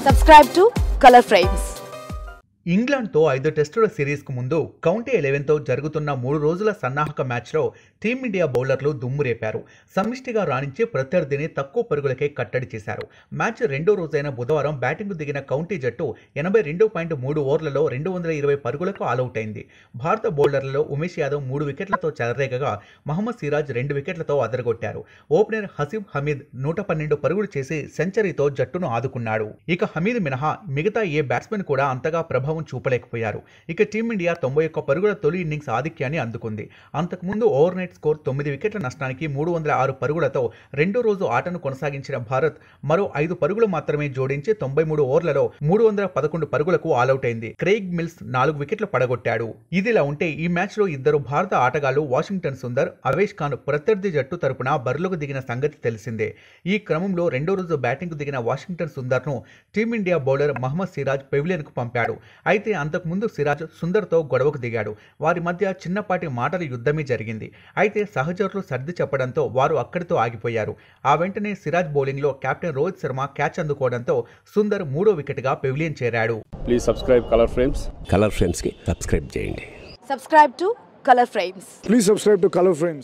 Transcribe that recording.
Subscribe to Color Frames. ఇంగ్లాండ్తో ఐదు టెస్టుల సిరీస్కు ముందు కౌంటీ ఎలెవెన్తో జరుగుతున్న మూడు రోజుల సన్నాహక మ్యాచ్లో టీమిండియా బౌలర్లు దుమ్ము రేపారు సమిష్టిగా రాణించి ప్రత్యర్థిని తక్కువ పరుగులకే కట్టడి చేశారు మ్యాచ్ రెండో రోజైన బుధవారం బ్యాటింగ్ దిగిన కౌంటీ జట్టు ఎనభై రెండు పాయింట్ మూడు ఓవర్లలో రెండు వందల ఇరవై పరుగులకు ఆలౌట్ అయింది భారత బౌలర్లలో ఉమేష్ యాదవ్ మూడు వికెట్లతో చెలరేగగా మహమ్మద్ సిరాజ్ రెండు వికెట్లతో అదరగొట్టారు ఓపెనర్ హసీబ్ హమీద్ నూట పన్నెండు పరుగులు చేసి సెంచరీతో జట్టును ఆదుకున్నాడు ఇక హమీద్ మినహా మిగతా ఏ బ్యాట్స్మెన్ కూడా అంతగా ప్రభావం చూపలేకపోయారు ఇక టీమిండియా తొంభై ఒక్క పరుగుల తొలి ఇన్నింగ్స్ ఆధిక్యాన్ని అందుకుంది అంతకుముందు ఓవర్ నైట్ స్కోర్ తొమ్మిది వికెట్ల నష్టానికి మూడు వందల ఆరు పరుగులతో రెండో రోజు ఆటను కొనసాగించిన భారత్ మరో ఐదు పరుగులు మాత్రమే జోడించి తొంభై మూడు ఓవర్లలో మూడు వందల పదకొండు పరుగులకు ఆలౌట్ అయింది క్రెయిగ్ మిల్స్ నాలుగు వికెట్లు పడగొట్టాడు ఇదిలా ఉంటే ఈ మ్యాచ్లో ఇద్దరు భారత ఆటగాళ్లు వాషింగ్టన్ సుందర్ అవేష్ ఖాన్ ప్రత్యర్థి జట్టు తరపున బరిలోకి దిగిన సంగతి తెలిసిందే ఈ క్రమంలో రెండో రోజు బ్యాటింగ్కు దిగిన వాషింగ్టన్ సుందర్ను టీమిండియా బౌలర్ మహమ్మద్ సిరాజ్ పెవిలియన్కు పంపాడు అయితే అంతకుముందు సిరాజ్ సుందర్తో గొడవకు దిగాడు వారి మధ్య చిన్నపాటి మాటల యుద్ధమే జరిగింది అయితే సహచరులు సర్ది చెప్పడంతో వారు అక్కడితో ఆగిపోయారు ఆ వెంటనే సిరాజ్ బౌలింగ్లో కెప్టెన్ రోహిత్ శర్మ క్యాచ్ అందుకోవడంతో సుందర్ మూడో వికెట్గా పెవిలియన్ చేరాడు please subscribe colour frames colour ఫ్రేమ్స్కి సబ్స్క్రైబ్ చేయండి Subscribe to Color Frames. Please subscribe to Color Frames.